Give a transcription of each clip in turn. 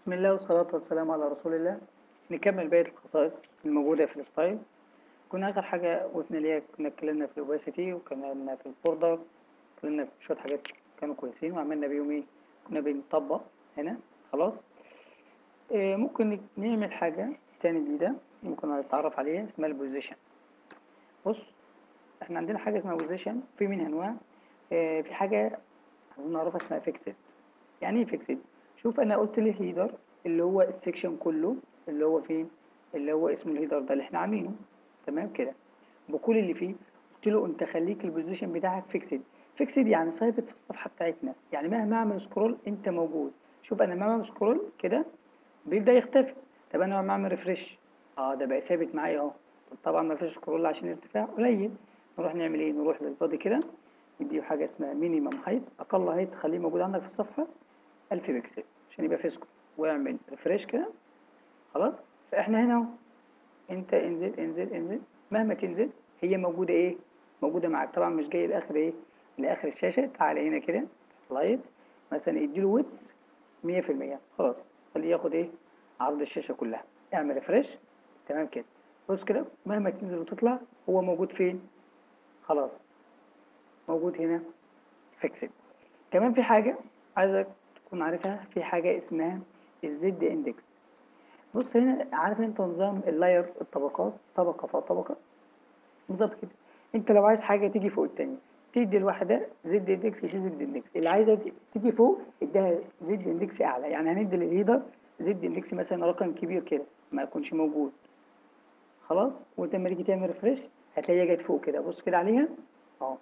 بسم الله والصلاة والسلام على رسول الله نكمل بقية الخصائص الموجودة في الستايل كنا آخر حاجة وقفنا ليها كنا اتكلمنا في الأوباسيتي واتكلمنا في البوردر اتكلمنا في شوية حاجات كانوا كويسين وعملنا بيهم ايه كنا بنطبق هنا خلاص إيه ممكن نعمل حاجة تاني جديدة ممكن نتعرف عليها اسمها البوزيشن بص احنا عندنا حاجة اسمها بوزيشن في منها أنواع إيه في حاجة عايزين نعرفها اسمها فيكسد يعني ايه فيكسد شوف انا قلت لي الهيدر اللي هو السكشن كله اللي هو فين اللي هو اسمه الهيدر ده اللي احنا عاملينه تمام كده بكل اللي فيه قلت له انت خليك البوزيشن بتاعك فيكسد فيكسد يعني ثابت في الصفحه بتاعتنا يعني مهما اعمل سكرول انت موجود شوف انا مهما اعمل سكرول كده بيبدا يختفي طب انا لما اعمل ريفرش اه ده بقى ثابت معايا اهو طبعا ما فيش سكرول عشان ارتفاع قليل نروح نعمل ايه نروح للبادي كده نديه حاجه اسمها مينيمم هايت اقل هايت تخليه موجود عندك في الصفحه 1000 بكسل عشان يبقى فيسكو واعمل ريفريش كده خلاص فاحنا هنا اهو انت انزل انزل انزل مهما تنزل هي موجوده ايه موجوده معاك طبعا مش جاي لاخر ايه لاخر الشاشه تعالى هنا كده لايت مثلا اديله ويتس 100% خلاص خليه ياخد ايه عرض الشاشه كلها اعمل ريفريش تمام كده بص كده مهما تنزل وتطلع هو موجود فين خلاص موجود هنا فيكسد كمان في حاجه عايزك تكون عارفها في حاجة اسمها الزد اندكس بص هنا عارف انت نظام اللايرز الطبقات طبقة فوق طبقة بالظبط كده انت لو عايز حاجة تيجي فوق التانية تدي الواحدة زد اندكس ودي زد اندكس اللي عايزة تيجي فوق اديها زد اندكس اعلى يعني هندي للهيدر زد اندكس مثلا رقم كبير كده ما يكونش موجود خلاص وانت لما تيجي تعمل ريفريش هتلاقيها جت فوق كده بص كده عليها اه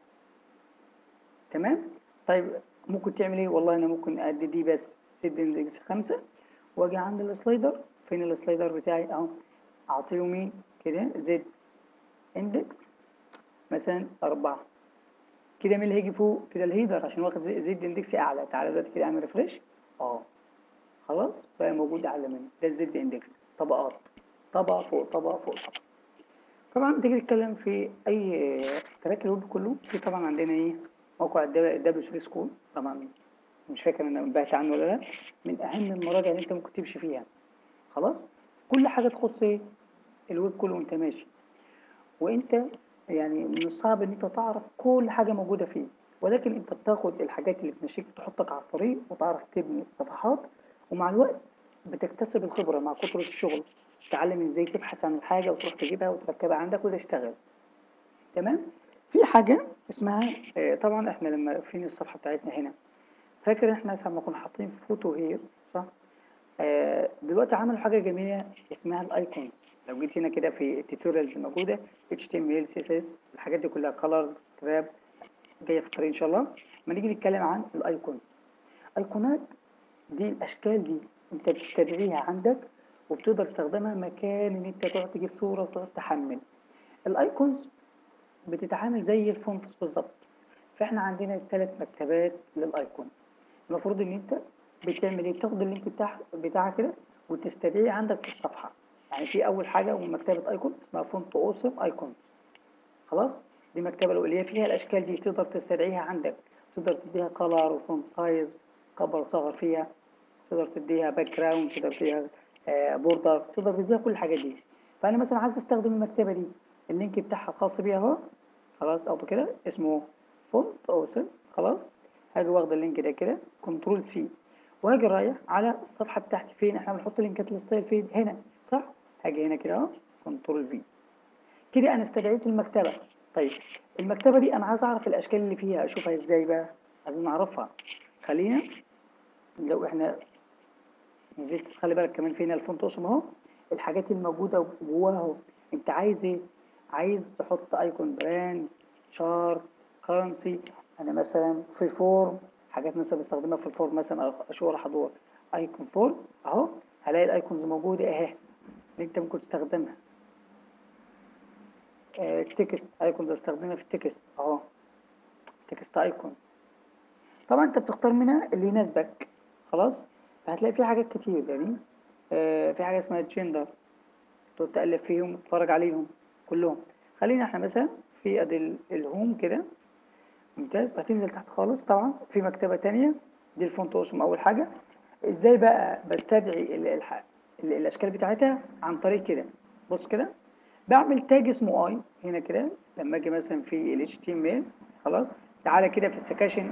تمام طيب ممكن تعمل ايه والله انا ممكن ادي دي بس زد اندكس خمسة واجي عند السلايدر فين السلايدر بتاعي اهو اعطيه مين كده زد اندكس مثلا أربعة كده مين اللي هيجي فوق كده الهيدر عشان واخد زد اندكس اعلى تعالى دلوقتي كده اعمل ريفريش اه خلاص بقى موجود اعلى منه ده الزد اندكس طبقات طبقة فوق طبقة فوق طبقة طبعا تيجي تتكلم في اي تراك الويب كله في طبعا عندنا ايه موقع الدبليو 3 سكول طبعا مش فاكر انا نبهت عنه ولا لا من اهم المراجع اللي انت ممكن تمشي فيها خلاص كل حاجه تخص ايه الويب كله وانت ماشي وانت يعني من الصعب ان انت تعرف كل حاجه موجوده فيه ولكن انت بتاخد الحاجات اللي تمشيك تحطك على الطريق وتعرف تبني صفحات ومع الوقت بتكتسب الخبره مع كثره الشغل تتعلم ازاي تبحث عن الحاجه وتروح تجيبها وتركبها عندك وتشتغل تمام في حاجة اسمها طبعا احنا لما فين الصفحة بتاعتنا هنا فاكر احنا ساعة ما كنا حاطين فوتو هير صح آه دلوقتي عملوا حاجة جميلة اسمها الايكونز لو جيت هنا كده في التوتوريالز الموجودة HTML CSS الحاجات دي كلها color ستراب جاية في الطريق ان شاء الله ما نيجي نتكلم عن الايكونز ايقونات دي الاشكال دي انت بتستدعيها عندك وبتقدر تستخدمها مكان ان انت تقعد تجيب صورة وتقعد تحمل الايكونز بتتعامل زي الفونتس بالظبط فاحنا عندنا ثلاث مكتبات للايكون المفروض ان انت بتعمل ايه بتاخد اللينك بتاع بتاعها كده وتستدعيه عندك في الصفحه يعني في اول حاجه ومكتبه ايكون اسمها فونت اوسم ايكونز خلاص دي مكتبه اللي هي فيها الاشكال دي تقدر تستدعيها عندك تقدر تديها كلر وفونت سايز كبر وصغر فيها تقدر تديها باك جراوند تقدر تديها بوردر تقدر تديها كل الحاجات دي فانا مثلا عايز استخدم المكتبه دي اللينك بتاعها الخاص بيها اهو خلاص او كده اسمه فونت اوسم خلاص هاجي واخد اللينك ده كده كنترول سي وهاجي رايح على الصفحه بتاعتي فين احنا بنحط لينكات الستايل فين هنا صح هاجي هنا كده اهو كنترول في كده انا استدعيت المكتبه طيب المكتبه دي انا عايز اعرف الاشكال اللي فيها اشوفها ازاي بقى عايزين نعرفها خلينا لو احنا نزلت خلي بالك كمان فينا الفونت اوسم اهو الحاجات الموجوده جواها اهو انت عايز ايه عايز تحط ايكون براند شارت كرنسي انا مثلا في فورم حاجات مثلا بستخدمها في الفورم مثلا اشهر حضور ايكون فورم اهو هلاقي الايكونز موجوده اهي اللي انت ممكن تستخدمها آه تكست ايكونز استخدمها في التكست اهو تكست ايكون طبعا انت بتختار منها اللي يناسبك خلاص فهتلاقي في حاجات كتير يعني آه في حاجه اسمها جندر تقعد تقلب فيهم وتتفرج عليهم كلهم خلينا احنا مثلا في ادي الهوم كده ممتاز هتنزل تحت خالص طبعا في مكتبة تانية دي الفونت اوسم اول حاجة ازاي بقى بستدعي ال- الح- ال- الاشكال بتاعتها عن طريق كده بص كده بعمل تاج اسمه اي هنا كده لما اجي مثلا في ال HTML خلاص تعالى كده في السكاشن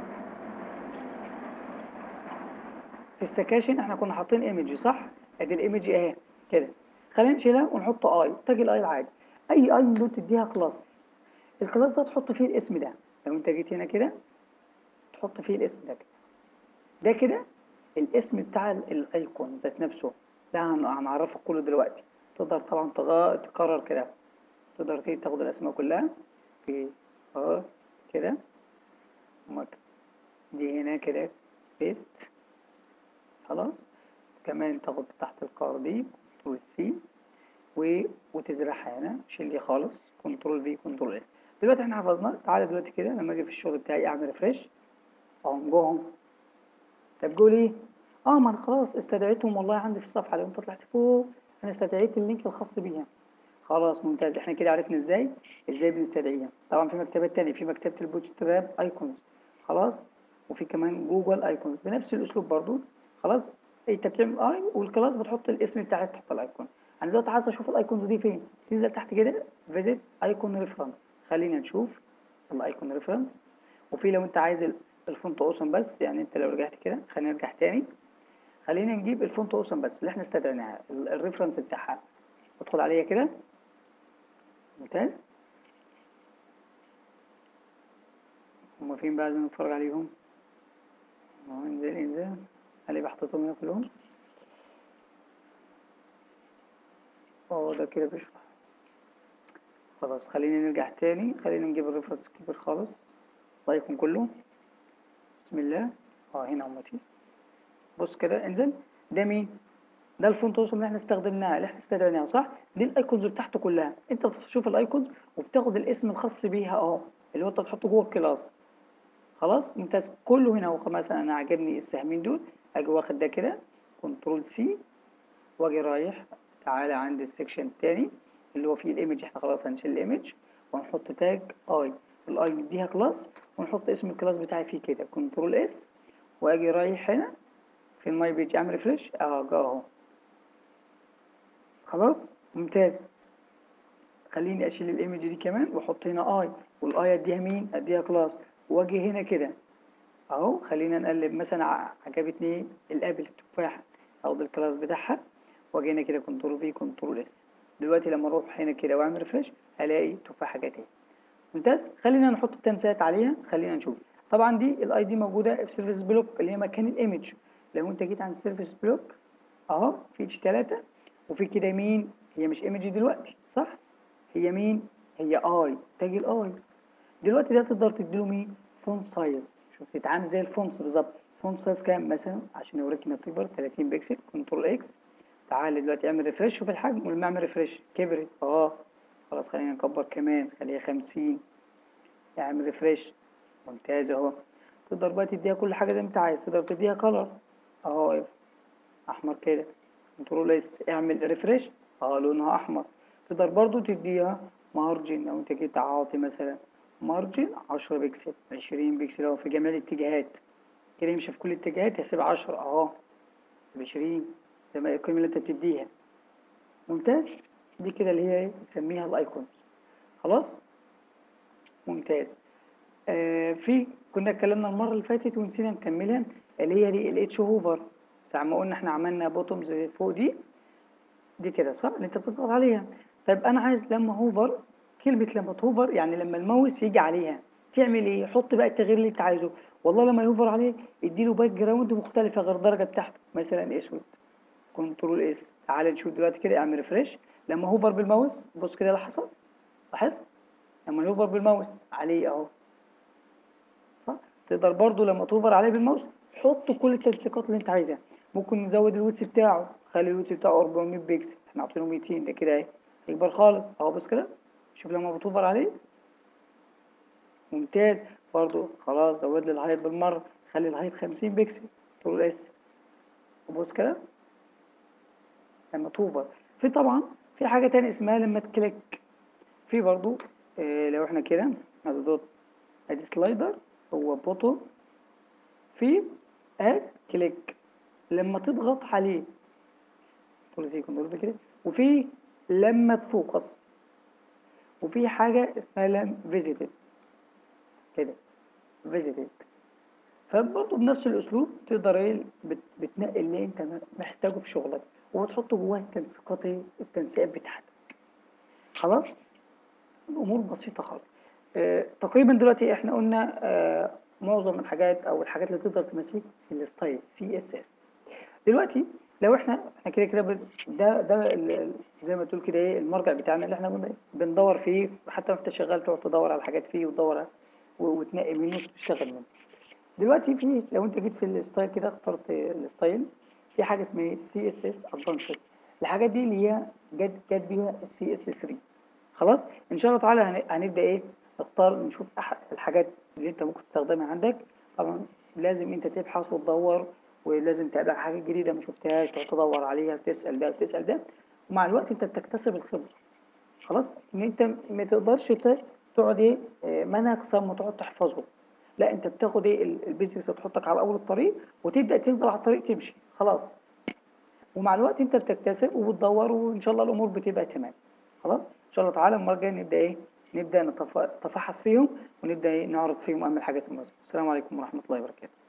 في السكاشن احنا كنا حاطين ايمج صح ادي الايمج اهي كده خلينا نشيلها ونحط اي تاج الاي العادي اي اي من دول تديها كلاس الكلاس ده تحط فيه الاسم ده لو انت جيت هنا كده تحط فيه الاسم ده كده ده كده الاسم بتاع ال- الايكون ذات نفسه ده هن- هنعرفه كله دلوقتي تقدر طبعا تغ- تكرر كده تقدر تيجي تاخد الاسماء كلها في اه كده ومك- دي هنا كده بيست خلاص كمان تاخد تحت الكار دي كنترول سي و... وتزرعها هنا شيل دي خالص كنترول في كنترول اس دلوقتي احنا حفظنا تعالى دلوقتي كده لما اجي في الشغل بتاعي اعمل ريفريش اقوم جوهم طب جول ايه؟ اه ما انا خلاص استدعيتهم والله عندي في الصفحه لو انت طلعت فوق انا استدعيت اللينك الخاص بيها خلاص ممتاز احنا كده عرفنا ازاي ازاي بنستدعيها طبعا في مكتبات تانية في مكتبه البوتستراب ايكونز خلاص وفي كمان جوجل ايكونز بنفس الاسلوب برضو خلاص انت بتعمل اي والكلاس بتحط الاسم بتاعك تحت الايكون انا دلوقتي عايز اشوف الايكونز دي فين تنزل تحت كده فيزيت ايكون ريفرنس خلينا نشوف الايكون ريفرنس وفي لو انت عايز ال- الفونت اوسم بس يعني انت لو رجعت كده خلينا نرجع تاني خلينا نجيب الفونت اوسم بس اللي احنا استدعيناها ال- الريفرنس بتاعها ادخل عليها كده ممتاز هما فين بقى عايزين نتفرج عليهم اهو انزل انزل اللي بحطيتهم هنا كلهم اه ده كده بيشرح خلاص خلينا نرجع تاني خلينا نجيب الريفرنس كبير خالص الله يكون كله بسم الله اه هنا همتي بص كده انزل ده مين ده الفونت اوسم اللي احنا استخدمناها اللي احنا استدعيناها صح دي الايكونز بتاعته كلها انت بتشوف الايكونز وبتاخد الاسم الخاص بيها اهو اللي هو انت تحطه جوه الكلاس خلاص ممتاز كله هنا اهو مثلا انا عاجبني السهمين دول اجي واخد ده كده كنترول سي واجي رايح تعالى عند السكشن التاني اللي هو فيه الايمج احنا خلاص هنشيل الايمج وهنحط تاج اي الاي نديها كلاس ونحط اسم الكلاس بتاعي فيه كده كنترول اس واجي رايح هنا في الماي بيج اعمل ريفريش اه جه اهو خلاص ممتاز خليني اشيل الايمج دي كمان واحط هنا اي والاي اديها مين اديها كلاس واجي هنا كده اهو خلينا نقلب مثلا ع- عجبتني الابل التفاحه اخد الكلاس بتاعها واجي هنا كده كنترول في كنترول اس دلوقتي لما اروح هنا كده واعمل ريفريش هلاقي تفاحه جت اهي ممتاز خلينا نحط التنسيقات عليها خلينا نشوف طبعا دي الاي دي موجوده في سيرفيس بلوك اللي هي مكان الايمج لو انت جيت عند سيرفيس بلوك اهو في اتش 3 وفي كده مين هي مش ايمج دلوقتي صح هي مين هي اي تاج الاي دلوقتي ده تقدر تديله مين فونت سايز شوف تتعامل زي الفونتس بالظبط فونت سايز كام مثلا عشان اوريك انها بتكبر 30 بكسل كنترول اكس تعال دلوقتي اعمل ريفريش شوف الحجم ولما اعمل ريفريش كبرت اه خلاص خلينا نكبر كمان خليها 50 اعمل ريفريش ممتاز اهو تقدر بقى تديها كل حاجه زي ما انت عايز تقدر تديها كلر اهو احمر كده كنترول اس اعمل ريفريش اه لونها احمر تقدر برضو تديها مارجن لو انت جيت عاطي مثلا مارجن 10 بكسل 20 بكسل اهو في جميع الاتجاهات كده يمشي في كل الاتجاهات هسيب 10 اهو هسيب 20 زي ما القيمه اللي انت بتديها ممتاز دي كده اللي هي ايه بنسميها الايكونز خلاص ممتاز آه في كنا اتكلمنا المره اللي فاتت ونسينا نكملها اللي هي دي الاتش هوفر ساعة ما قلنا احنا عملنا بوتومز فوق دي دي كده صح اللي انت بتضغط عليها طيب انا عايز لما هوفر كلمة لما تهوفر يعني لما الماوس يجي عليها تعمل ايه حط بقى التغيير اللي انت عايزه والله لما يهوفر عليه اديله باك جراوند مختلفة غير الدرجة بتاعته مثلا اسود كنترول اس تعال نشوف دلوقتي كده اعمل ريفريش لما هوفر بالماوس بص كده اللي حصل لاحظت لما يهوفر بالماوس عليه اهو صح تقدر برضو لما توفر عليه بالماوس حط كل التنسيقات اللي انت عايزها ممكن نزود الويتس بتاعه خلي الويتس بتاعه 400 بيكسل احنا عاطينه 200 ده كده اهي يكبر خالص اهو بص كده شوف لما بتوفر عليه ممتاز برضو خلاص زود لي الهايت بالمره خلي الهايت 50 بيكسل كنترول اس وبص كده لما توفر في طبعا في حاجه تانية اسمها لما تكليك في برضو اه لو احنا كده ادي دوت ادي سلايدر هو بوتون في اد كليك لما تضغط عليه كنترول سي كنترول في كده وفي لما تفوكس وفي حاجة اسمها لم فيزيتد كده فيزيتد فبرضه بنفس الاسلوب تقدر ايه بت- بتنقي اللي انت محتاجه في شغلك وتحطه جوه التنسيقات ايه التنسيقات بتاعتك خلاص الامور بسيطه خالص آه تقريبا دلوقتي احنا قلنا آه معظم الحاجات او الحاجات اللي تقدر تمسك في الستايل سي اس اس دلوقتي لو احنا احنا كده كده بن- ده ده ال- ال- زي ما تقول كده ايه المرجع بتاعنا اللي احنا بن- بندور فيه حتى وانت شغال تقعد تدور على حاجات فيه وتدور و- وتنقي منه وتشتغل منه دلوقتي في لو انت جيت في الستايل كده اخترت الستايل في حاجه اسمها سي اس اس ادفانسد الحاجات دي اللي هي جت جت بيها السي اس 3 خلاص ان شاء الله تعالى هن- هنبدا ايه نختار نشوف أح الحاجات اللي انت ممكن تستخدمها عندك طبعا لازم انت تبحث وتدور ولازم تقابلك حاجات جديده ما شفتهاش تقعد تدور عليها وتسال ده وتسال ده ومع الوقت انت بتكتسب الخبره خلاص ان انت ما تقدرش ت- تقعد ايه آه، منهج صم وتقعد تحفظه لا انت بتاخد ايه ال- البيزكس وتحطك على اول الطريق وتبدا تنزل على الطريق تمشي خلاص ومع الوقت انت بتكتسب وبتدور وان شاء الله الامور بتبقى تمام خلاص ان شاء الله تعالى المره الجايه نبدا ايه نبدا نتف- نتفحص فيهم ونبدا ايه نعرض فيهم اهم الحاجات المناسبه السلام عليكم ورحمه الله وبركاته